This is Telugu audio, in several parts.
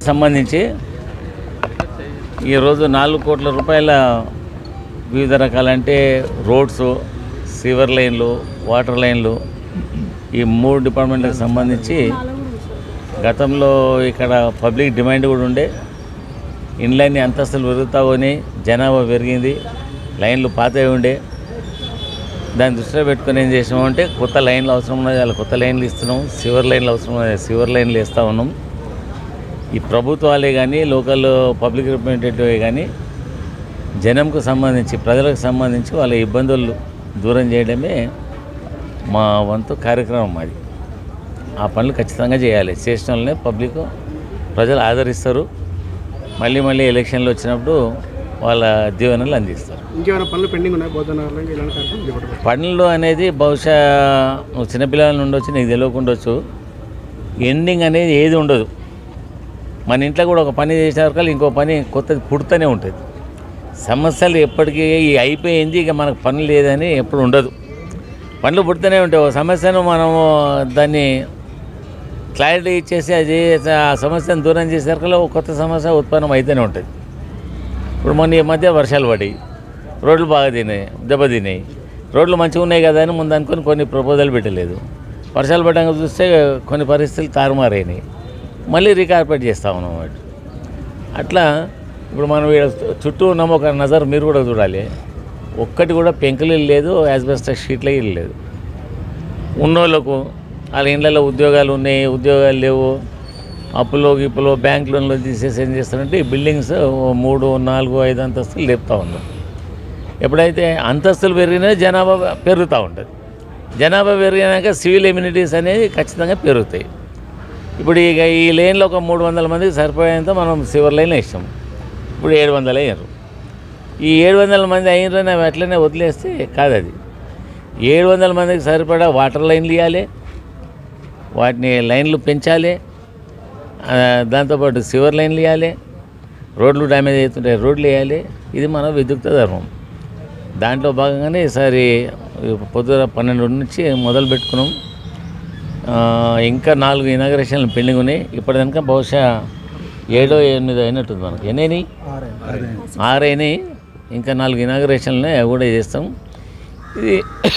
సంబంధించి ఈరోజు నాలుగు కోట్ల రూపాయల వివిధ రకాలంటే రోడ్స్ సివర్ లైన్లు వాటర్ లైన్లు ఈ మూడు డిపార్ట్మెంట్లకు సంబంధించి గతంలో ఇక్కడ పబ్లిక్ డిమాండ్ కూడా ఉండే ఇండ్లన్నీ అంతస్తులు పెరుగుతా పోయి జనాభా పెరిగింది లైన్లు పాతవి ఉండే దాన్ని దృష్టిలో పెట్టుకొని ఏం చేసినామంటే కొత్త లైన్లు అవసరం ఉన్నది వాళ్ళ కొత్త లైన్లు ఇస్తున్నాం సివర్ లైన్లు అవసరం ఉన్నది సివర్ లైన్లు వేస్తూ ఉన్నాం ఈ ప్రభుత్వాలే కానీ లోకల్ పబ్లిక్ రిప్రజెంటేటివ్ కానీ జనంకు సంబంధించి ప్రజలకు సంబంధించి వాళ్ళ ఇబ్బందులు దూరం చేయడమే మా వంతు కార్యక్రమం అది ఆ పనులు ఖచ్చితంగా చేయాలి చేసిన వాళ్ళనే పబ్లిక్ ప్రజలు ఆదరిస్తారు మళ్ళీ మళ్ళీ ఎలక్షన్లు వచ్చినప్పుడు వాళ్ళ దీవెనలు అందిస్తారు ఇంకేమైనా పనులు పెండింగ్ ఉన్నాయి బోధనలో ఇలాంటి కార్యక్రమం చేపట్టారు పనులు అనేది బహుశా నువ్వు చిన్నపిల్లల ఉండొచ్చు నీకు తెలియకుండొచ్చు ఎండింగ్ అనేది ఏది ఉండదు మన ఇంట్లో కూడా ఒక పని చేసిన వరకు ఇంకో పని కొత్తది పుడుతూనే ఉంటుంది సమస్యలు ఎప్పటికీ ఈ అయిపోయింది ఇక మనకు పని లేదని ఎప్పుడు ఉండదు పనులు పుడుతూనే ఉంటాయి ఒక సమస్యను మనము దాన్ని క్లారిటీ ఇచ్చేసి అది ఆ సమస్యను దూరం చేసేసరికి ఒక కొత్త సమస్య ఉత్పన్నం అయితేనే ఉంటుంది ఇప్పుడు మొన్న ఈ మధ్య వర్షాలు పడి రోడ్లు బాగా తినాయి దెబ్బతిన్నాయి రోడ్లు మంచిగా ఉన్నాయి కదా అని ముందు అనుకొని కొన్ని ప్రపోజల్ పెట్టలేదు వర్షాలు పడ్డాక చూస్తే కొన్ని పరిస్థితులు తారుమారైనాయి మళ్ళీ రీకార్పెట్ చేస్తా ఉన్నాం వాటి అట్లా ఇప్పుడు మనం ఈడ చుట్టూ ఉన్నాము ఒక నజర్ మీరు కూడా చూడాలి ఒక్కటి కూడా పెంకులు లేదు యాజ్బెస్టస్ షీట్లే ఇల్లు లేదు ఉన్నోళ్ళకు వాళ్ళ ఇళ్ళలో ఉద్యోగాలు ఉన్నాయి ఉద్యోగాలు లేవు అప్పులో గిప్పులో బ్యాంక్ లోన్లో తీసేసి ఏం చేస్తారంటే ఈ బిల్డింగ్స్ ఓ మూడు నాలుగు ఐదు అంతస్తులు లేపుతూ ఉన్నాం ఎప్పుడైతే అంతస్తులు పెరిగినా జనాభా పెరుగుతూ ఉంటుంది జనాభా పెరిగినాక సివిల్ ఇమ్యూనిటీస్ అనేది ఖచ్చితంగా పెరుగుతాయి ఇప్పుడు ఇక ఈ లేన్లో ఒక మూడు వందల మందికి సరిపోయేంత మనం సివర్ లైన్ ఇస్తాం ఇప్పుడు ఏడు వందలు అయ్యారు ఈ ఏడు వందల మంది అయినరని అవి అట్లనే వదిలేస్తే కాదు అది ఏడు వందల మందికి సరిపడా వాటర్ లైన్లు ఇవ్వాలి వాటిని లైన్లు పెంచాలి ఆ, దాంతోపాటు సివర్ లైన్లు ఇవ్వాలి రోడ్లు డ్యామేజ్ అవుతుంటాయి రోడ్లు వేయాలి ఇది మన విద్యుక్త ధర్మం దాంట్లో భాగంగానే ఈసారి పొద్దున పన్నెండు నుంచి మొదలు పెట్టుకున్నాం ఆ, ఇంకా నాలుగు ఇనాగరేషన్లు పెండింగ్ ఉన్నాయి ఇప్పటిదాకా బహుశా ఏడో ఎనిమిదో అయినట్టుంది మనకి ఎన్ని ఆరైనాయి ఇంకా నాలుగు ఇనాగరేషన్లు ఉన్నాయి అవి కూడా చేస్తాం ఇది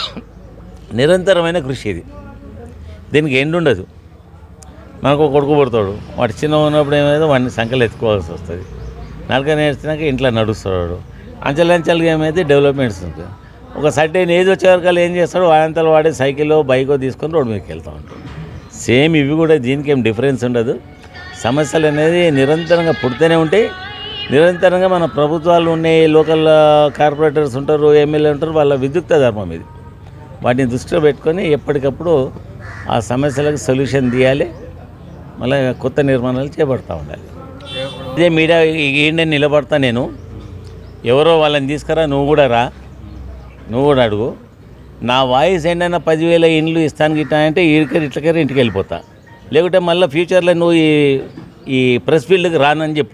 నిరంతరమైన కృషి ఇది దీనికి ఎండ్ ఉండదు మనకు ఒక కొడుకు పుడతాడు వాడు చిన్న ఉన్నప్పుడు ఏమైతే వాడిని సంకలు ఎత్తుకోవాల్సి వస్తుంది నలక నేర్చినాక ఇంట్లో నడుస్తాడు అంచెలంచెలుగా ఏమైతే డెవలప్మెంట్స్ ఉంటాయి ఒక సర్టైన్ ఏజ్ వచ్చే వరకు ఏం చేస్తాడు వాడంతలు వాడే సైకిల్ బైకో తీసుకొని రోడ్డు మీదకి వెళ్తూ ఉంటాడు సేమ్ ఇవి కూడా దీనికి ఏం డిఫరెన్స్ ఉండదు సమస్యలు అనేది నిరంతరంగా పుడుతూనే ఉంటాయి నిరంతరంగా మన ప్రభుత్వాలు ఉన్నాయి లోకల్ కార్పొరేటర్స్ ఉంటారు ఎమ్మెల్యే ఉంటారు వాళ్ళ విద్యుక్త ధర్మం ఇది వాటిని దృష్టిలో పెట్టుకొని ఎప్పటికప్పుడు ఆ సమస్యలకు సొల్యూషన్ తీయాలి మళ్ళీ కొత్త నిర్మాణాలు చేపడతా ఉండాలి ఇదే మీడియా ఏంటని నిలబడతా నేను ఎవరో వాళ్ళని తీసుకురా నువ్వు కూడా రా నువ్వు కూడా అడుగు నా వాయిస్ ఏంటన్నా పదివేల ఇండ్లు ఇస్తాను గిట్టా అంటే ఇక్కడి ఇట్లకరి ఇంటికి వెళ్ళిపోతా లేకుంటే మళ్ళీ ఫ్యూచర్లో నువ్వు ఈ ఈ ప్రెస్ ఫీల్డ్కి రానని చెప్పు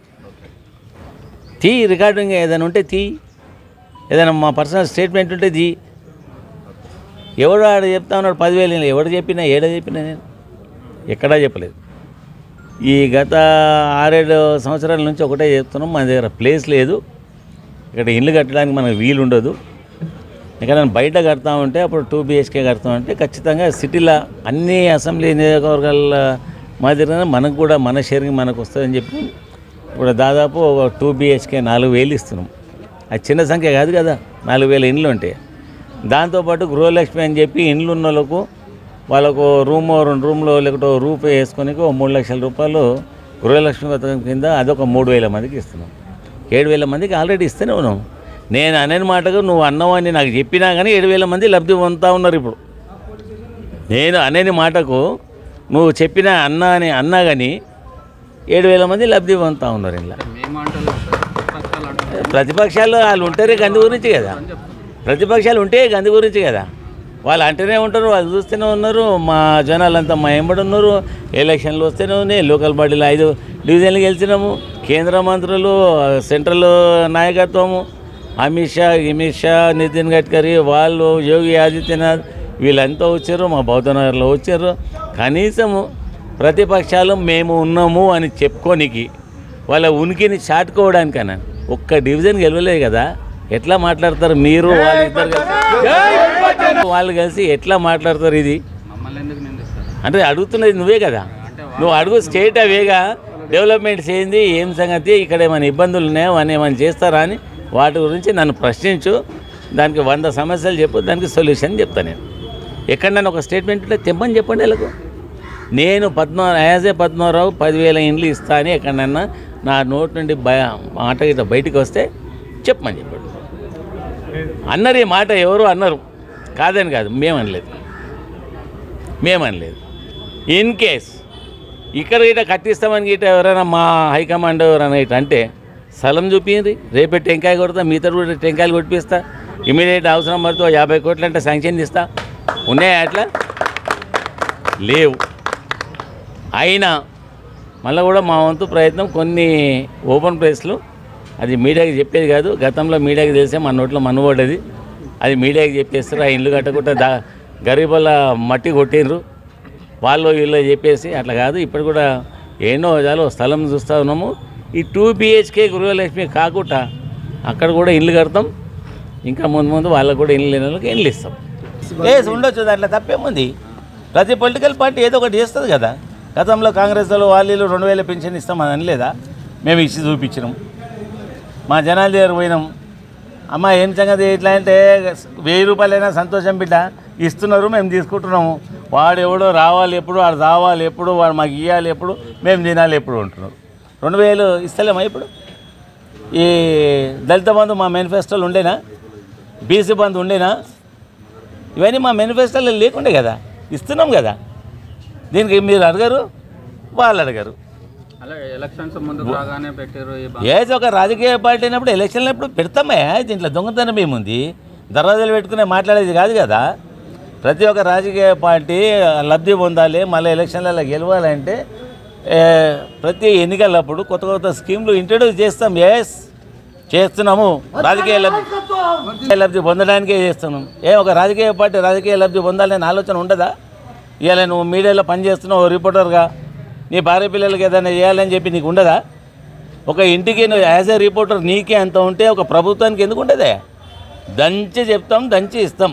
తీ రికార్డింగ్ ఏదైనా ఉంటే తీ ఏదైనా మా పర్సనల్ స్టేట్మెంట్ ఉంటే తీ ఎవడు ఆడ చెప్తా ఉన్నాడు పదివేలు ఇల్లు. ఎవడు చెప్పినా ఏడ చెప్పినా నేను ఎక్కడా చెప్పలేదు ఈ గత ఆరేడు సంవత్సరాల నుంచి ఒకటే చెప్తున్నాం మన దగ్గర ప్లేస్ లేదు ఇక్కడ ఇల్లు కట్టడానికి మనకు వీలు ఉండదు ఇక్కడ బయట కడతా ఉంటే అప్పుడు టూ బిహెచ్కే కడతాం అంటే ఖచ్చితంగా సిటీలో అన్ని అసెంబ్లీ నియోజకవర్గాల మాదిరిగానే మనకు కూడా మన షేరింగ్ మనకు వస్తుందని చెప్పి ఇప్పుడు దాదాపు ఒక టూ బిహెచ్కే నాలుగు వేలు ఇస్తున్నాం అది చిన్న సంఖ్య కాదు కదా నాలుగు వేల ఇండ్లు ఉంటాయి దాంతోపాటు గృహలక్ష్మి అని చెప్పి ఇండ్లు ఉన్న వాళ్ళకు వాళ్ళకు రూమ్ రెండు రూమ్లో లేకపోతే ఓ రూపాయి వేసుకొని ఓ మూడు లక్షల రూపాయలు గృహలక్ష్మి పథకం కింద అదొక మూడు వేల మందికి ఇస్తున్నాం ఏడు వేల మందికి ఆల్రెడీ ఇస్తూనే ఉన్నాం నేను అనే మాటకు నువ్వు అన్నవని నాకు చెప్పినా కానీ ఏడు వేల మంది లబ్ధి పొందుతూ ఉన్నారు ఇప్పుడు నేను అనేని మాటకు నువ్వు చెప్పిన అన్న అని అన్నా కానీ ఏడు వేల మంది లబ్ధి పొందుతూ ఉన్నారు ఇలా ప్రతిపక్షాలు వాళ్ళు ఉంటారే గంది గురించి కదా ప్రతిపక్షాలు ఉంటే గంది గురించి కదా వాళ్ళు అంటేనే ఉంటారు వాళ్ళు చూస్తూనే ఉన్నారు మా జనాలంతా మా ఎంబడి ఉన్నారు ఎలక్షన్లు వస్తూనే ఉన్నాయి లోకల్ బాడీలో ఐదు డివిజన్లు గెలిచినాము కేంద్ర మంత్రులు సెంట్రల్ నాయకత్వము అమిత్ షా అమిత్ షా నితిన్ గడ్కరీ వాళ్ళు యోగి ఆదిత్యనాథ్ వీళ్ళంతా వచ్చారు మా బౌద్ధనగర్లో వచ్చారు కనీసము ప్రతిపక్షాలు మేము ఉన్నాము అని చెప్పుకోనికి వాళ్ళ ఉనికిని చాటుకోవడానికన్నా ఒక్క డివిజన్ గెలవలేదు కదా ఎట్లా మాట్లాడతారు మీరు వాళ్ళు ఇద్దరు కలిసి వాళ్ళు కలిసి ఎట్లా మాట్లాడతారు ఇది అంటే అడుగుతున్నది నువ్వే కదా నువ్వు అడుగు స్టేట్ అవేగా డెవలప్మెంట్స్ ఏంది ఏం సంగతి ఇక్కడ ఏమైనా ఇబ్బందులు ఉన్నాయో అని ఏమైనా చేస్తారా అని వాటి గురించి నన్ను ప్రశ్నించు దానికి వంద సమస్యలు చెప్పు దానికి సొల్యూషన్ చెప్తాను నేను ఎక్కడన్నా ఒక స్టేట్మెంట్ ఉంటే తెమ్మని చెప్పండి వీళ్ళకు నేను పద్మా యాజ్ ఏ పద్మారావు పదివేల ఇండ్లు ఇస్తా అని ఎక్కడన్నా నా నోటి నుండి భయ మాట గిట్ట బయటికి వస్తే చెప్పమని చెప్పండి అన్నారు ఈ మాట ఎవరు అన్నారు కాదని కాదు మేమనలేదు మేమనలేదు ఇన్ కేస్ ఇక్కడ గిట్ట కట్టిస్తామని గిట్ట ఎవరైనా మా హైకమాండ్ ఎవరైనా ఇట్లా అంటే స్థలం చూపింది రేపే టెంకాయ కొడతా మీతో కూడా టెంకాయలు కొట్టిస్తా ఇమీడియట్ అవసరం పడుతూ ఓ యాభై కోట్లు అంటే శాంక్షన్ ఇస్తా ఉన్నాయా అట్లా లేవు అయినా మళ్ళీ కూడా మా వంతు ప్రయత్నం కొన్ని ఓపెన్ ప్లేస్లు అది మీడియాకి చెప్పేది కాదు గతంలో మీడియాకి తెలిసే మన నోట్లో మనుగోడది అది మీడియాకి చెప్పేస్తారు ఆ ఇండ్లు కట్టకుండా దా గరీబుల మట్టి కొట్టిండ్రు వాళ్ళు వీళ్ళు చెప్పేసి అట్లా కాదు ఇప్పుడు కూడా ఎన్నో చాలు స్థలం చూస్తూ ఉన్నాము ఈ టూ బిహెచ్కే గృహలక్ష్మి కాకుండా అక్కడ కూడా ఇల్లు కడతాం ఇంకా ముందు ముందు వాళ్ళకు కూడా ఇల్లు లేని వాళ్ళకి ఇల్లు ఇస్తాం ఏసి ఉండొచ్చు దాంట్లో తప్పేముంది ప్రతి పొలిటికల్ పార్టీ ఏదో ఒకటి చేస్తుంది కదా గతంలో కాంగ్రెస్ వాళ్ళు వాళ్ళు రెండు వేల పెన్షన్ ఇస్తామని అనలేదా మేము ఇచ్చి చూపించినాం మా జనాల దగ్గర పోయినాం అమ్మ ఏం సంగతి ఇట్లా అంటే వెయ్యి రూపాయలైనా సంతోషం బిడ్డ ఇస్తున్నారు మేము తీసుకుంటున్నాము వాడు ఎవడో రావాలి ఎప్పుడు వాడు రావాలి ఎప్పుడు వాడు మాకు ఇవ్వాలి ఎప్పుడు మేము తినాలి ఎప్పుడు ఉంటున్నారు రెండు వేలు ఇస్తలేమా ఇప్పుడు ఈ దళిత బంధు మా మేనిఫెస్టోలు ఉండేనా బీసీ బంధు ఉండేనా ఇవన్నీ మా మేనిఫెస్టోలో లేకుండే కదా ఇస్తున్నాం కదా దీనికి మీరు అడగరు వాళ్ళు అడగరు అలాగే ఎలక్షన్స్ ముందుకు రాగానే పెట్టారు ఈ బా- ఏదో ఒక రాజకీయ పార్టీ అయినప్పుడు ఎలక్షన్లు అప్పుడు పెడతామే దీంట్లో దొంగతనం ఏముంది దర్వాజాలు పెట్టుకునే మాట్లాడేది కాదు కదా ప్రతి ఒక్క రాజకీయ పార్టీ లబ్ధి పొందాలి మళ్ళీ ఎలక్షన్లలో గెలవాలంటే ఏ, ప్రతి ఎన్నికలప్పుడు కొత్త కొత్త స్కీమ్లు ఇంట్రడ్యూస్ చేస్తాం ఎస్ చేస్తున్నాము రాజకీయ లబ్ధి రాజకీయ లబ్ధి పొందడానికే చేస్తున్నాం ఏ ఒక రాజకీయ పార్టీ రాజకీయ లబ్ధి పొందాలనే ఆలోచన ఉండదా ఇవాళ నువ్వు మీడియాలో పనిచేస్తున్నావు ఓ రిపోర్టర్గా నీ భార్య పిల్లలకి ఏదైనా చేయాలని చెప్పి నీకు ఉండదా ఒక ఇంటికి నువ్వు యాజ్ ఏ రిపోర్టర్ నీకే అంత ఉంటే ఒక ప్రభుత్వానికి ఎందుకు ఉండదే దంచి చెప్తాం దంచి ఇస్తాం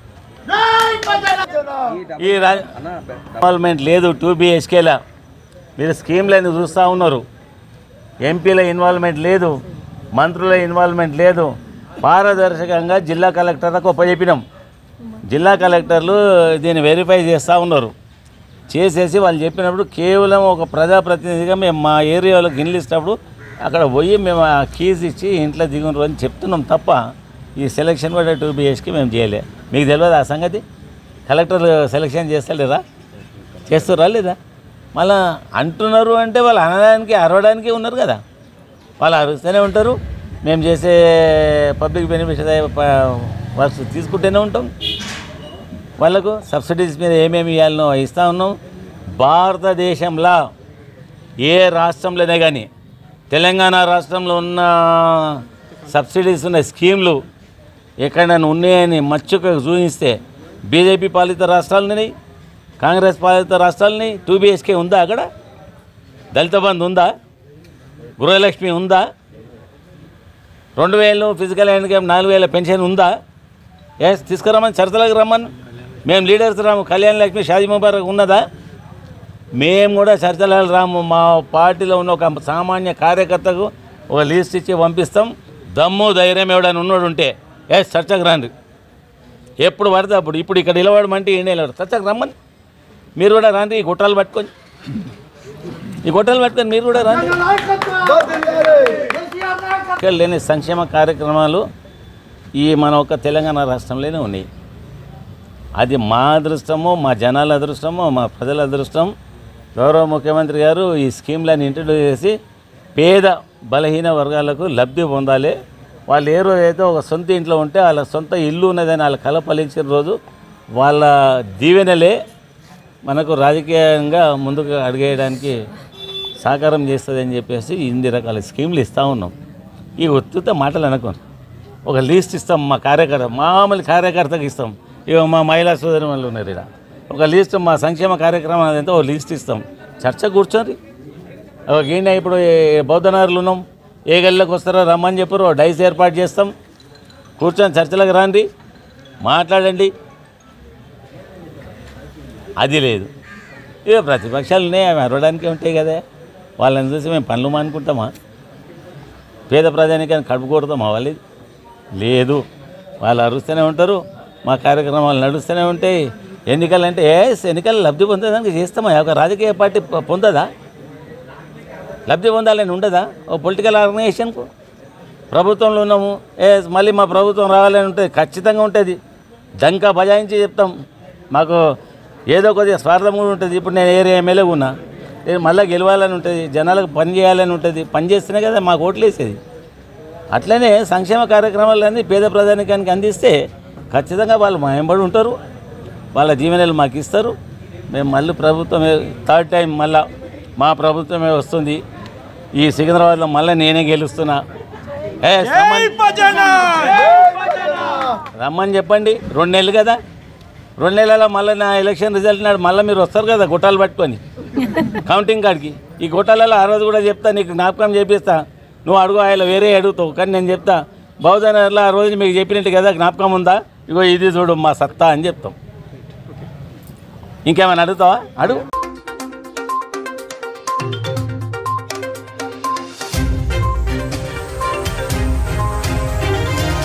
ఈ ఇన్వాల్వ్మెంట్ లేదు టూ బిహెచ్కేలా మీరు స్కీమ్లను చూస్తూ ఉన్నారు ఎంపీల ఇన్వాల్వ్మెంట్ లేదు మంత్రుల ఇన్వాల్వ్మెంట్ లేదు పారదర్శకంగా జిల్లా కలెక్టర్లకు ఒప్పచెప్పినాం జిల్లా కలెక్టర్లు దీన్ని వెరిఫై చేస్తూ ఉన్నారు చేసేసి వాళ్ళు చెప్పినప్పుడు కేవలం ఒక ప్రజాప్రతినిధిగా మేము మా ఏరియాలోకి ఇల్లు ఇచ్చినప్పుడు అక్కడ పోయి మేము ఆ కీస్ ఇచ్చి ఇంట్లో దిగునరు అని చెప్తున్నాం తప్ప ఈ సెలక్షన్ కూడా టూ బిహెచ్కి మేము చేయలే మీకు తెలియదు ఆ సంగతి కలెక్టర్ సెలక్షన్ చేస్తలేరా చేస్తురా లేదా మళ్ళా అంటున్నారు అంటే వాళ్ళు అనడానికి అరవడానికి ఉన్నారు కదా వాళ్ళు అరుస్తూనే ఉంటారు మేము చేసే పబ్లిక్ బెనిఫిట్ వర్క్స్ తీసుకుంటూనే ఉంటాం వాళ్ళకు సబ్సిడీస్ మీద ఏమేమి ఇవ్వాలనో ఇస్తూ ఉన్నాం భారతదేశంలో ఏ రాష్ట్రంలోనే కానీ తెలంగాణ రాష్ట్రంలో ఉన్న సబ్సిడీస్ ఉన్న స్కీమ్లు ఎక్కడైనా ఉన్నాయని మచ్చుక చూపిస్తే బీజేపీ పాలిత రాష్ట్రాలని కాంగ్రెస్ పాలిత రాష్ట్రాలని టూ బిహెచ్కే ఉందా అక్కడ దళిత బంధు ఉందా గృహలక్ష్మి ఉందా రెండు వేలు ఫిజికల్ హ్యాండిక్యాప్ నాలుగు వేల పెన్షన్ ఉందా ఎస్ తీసుకురమ్మని చర్చలకు రమ్మని మేము లీడర్స్ రాము కళ్యాణ్ లక్ష్మి షాజీ ముబారక్ ఉన్నదా మేము కూడా చర్చలకు రాము మా పార్టీలో ఉన్న ఒక సామాన్య కార్యకర్తకు ఒక లిస్ట్ ఇచ్చి పంపిస్తాం దమ్ము ధైర్యం ఎవడని ఉన్నాడు ఉంటే ఎస్ చర్చకు రండి ఎప్పుడు పడితే అప్పుడు ఇప్పుడు ఇక్కడ నిలబడమంటే ఈయన నిలబడు చర్చకు రమ్మని మీరు కూడా రండి ఈ గుట్టాలు పట్టుకొని ఈ గుట్టాలు పట్టుకొని మీరు కూడా రండి ఇక్కడ లేని సంక్షేమ కార్యక్రమాలు ఈ మన ఒక తెలంగాణ రాష్ట్రంలోనే ఉన్నాయి అది మా అదృష్టము మా జనాల అదృష్టము మా ప్రజల అదృష్టం గౌరవ ముఖ్యమంత్రి గారు ఈ స్కీమ్లను ఇంట్రడ్యూస్ చేసి పేద బలహీన వర్గాలకు లబ్ధి పొందాలి వాళ్ళు ఏ రోజు అయితే ఒక సొంత ఇంట్లో ఉంటే వాళ్ళ సొంత ఇల్లు ఉన్నదని వాళ్ళ కళ ఫలించిన రోజు వాళ్ళ దీవెనలే మనకు రాజకీయంగా ముందుకు అడిగేయడానికి సహకారం చేస్తుందని చెప్పేసి ఇన్ని రకాల స్కీమ్లు ఇస్తూ ఉన్నాం ఈ ఉత్తుత మాటలు అనుకోండి ఒక లిస్ట్ ఇస్తాం మా కార్యకర్త మామూలు కార్యకర్తకి ఇస్తాం ఇక మా మహిళా సోదరి వాళ్ళు ఉన్నారు ఇక్కడ ఒక లిస్ట్ మా సంక్షేమ కార్యక్రమం అదంతా ఒక లిస్ట్ ఇస్తాం చర్చ కూర్చోండి ఏంటి ఇప్పుడు ఏ బౌద్ధనగర్లు ఉన్నాం ఏ గల్లోకి వస్తారో రమ్మని చెప్పారు డైస్ ఏర్పాటు చేస్తాం కూర్చొని చర్చలకు రండి మాట్లాడండి అది లేదు ఇక ప్రతిపక్షాలు ఉన్నాయి అవి అరవడానికి ఉంటాయి కదా వాళ్ళని చూసి మేము పనులు మానుకుంటామా పేద ప్రజానికాన్ని కడుపు కొడతామా వాళ్ళు లేదు వాళ్ళు అరుస్తూనే ఉంటారు మా కార్యక్రమాలు నడుస్తూనే ఉంటాయి ఎన్నికలు అంటే ఏ ఎన్నికలు లబ్ధి పొందేదానికి చేస్తామా ఒక రాజకీయ పార్టీ పొ- పొందదా లబ్ధి పొందాలని ఉండదా ఓ పొలిటికల్ ఆర్గనైజేషన్కు ప్రభుత్వంలో ఉన్నాము ఏ మళ్ళీ మా ప్రభుత్వం రావాలని ఉంటుంది ఖచ్చితంగా ఉంటుంది డంకా బజాయించి చెప్తాం మాకు ఏదో కొద్దిగా స్వార్థం కూడా ఉంటుంది ఇప్పుడు నేను ఏరియా ఎమ్మెల్యే ఉన్నా నేను మళ్ళీ గెలవాలని ఉంటుంది జనాలకు పని చేయాలని ఉంటుంది పని చేస్తేనే కదా మాకు ఓట్లు వేసేది అట్లనే సంక్షేమ కార్యక్రమాలన్నీ పేద ప్రజానికానికి అందిస్తే ఖచ్చితంగా వాళ్ళు మా వెంబడి ఉంటారు వాళ్ళ జీవనాలు మాకు ఇస్తారు మేము మళ్ళీ ప్రభుత్వమే థర్డ్ టైం మళ్ళా మా ప్రభుత్వమే వస్తుంది ఈ సికింద్రాబాద్లో మళ్ళీ నేనే గెలుస్తున్నా ఏ రమ్మని- రమ్మని చెప్పండి రెండు నెలలు కదా రెండు నెలల మళ్ళీ నా ఎలక్షన్ రిజల్ట్ నాడు మళ్ళీ మీరు వస్తారు కదా గుట్టాలు పట్టుకొని కౌంటింగ్ కాడికి ఈ గుట్టాలలో ఆ రోజు కూడా చెప్తా నీకు జ్ఞాపకం చేపిస్తా నువ్వు అడుగు ఆయన వేరే అడుగుతావు కానీ నేను చెప్తా బహుధనలో ఆ రోజు మీకు చెప్పినట్టు కదా జ్ఞాపకం ఉందా ఇగో ఇది చూడు మా సత్తా అని చెప్తాం ఇంకేమైనా అడుగుతావా అడుగు